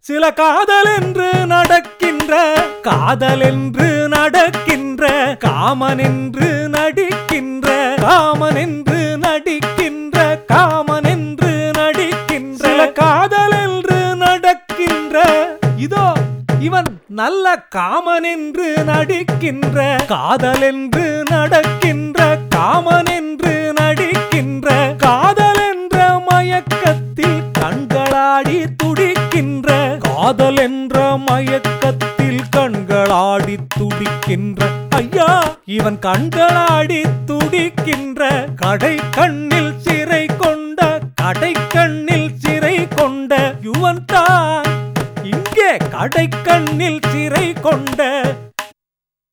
சில காதல் என்று நடக்கின்ற காதல் என்று நடக்கின்ற காமன் என்று நடிக்கின்ற காமன் என்று நடிக்கின்ற காமன் என்று நடிக்கின்ற சில காதல் என்று நடக்கின்ற இதோ இவன் நல்ல காமன் என்று நடிக்கின்ற காதல் என்று நடக்கின்ற காமன் என்று நடிக்கின்ற காதல் என்ற மயக்கத்தில் கண்களாடி துடிக்கின்ற காதல் என்ற மயக்கத்தில் கண்களாடி துடிக்கின்ற ஐயா இவன் கண்களாடி துடிக்கின்ற கடை கண்ணில் சிறை கொண்ட கடை கண்ணில் சிறை கொண்ட யுவன் தான் இங்கே கடை கண்ணில் சிறை கொண்ட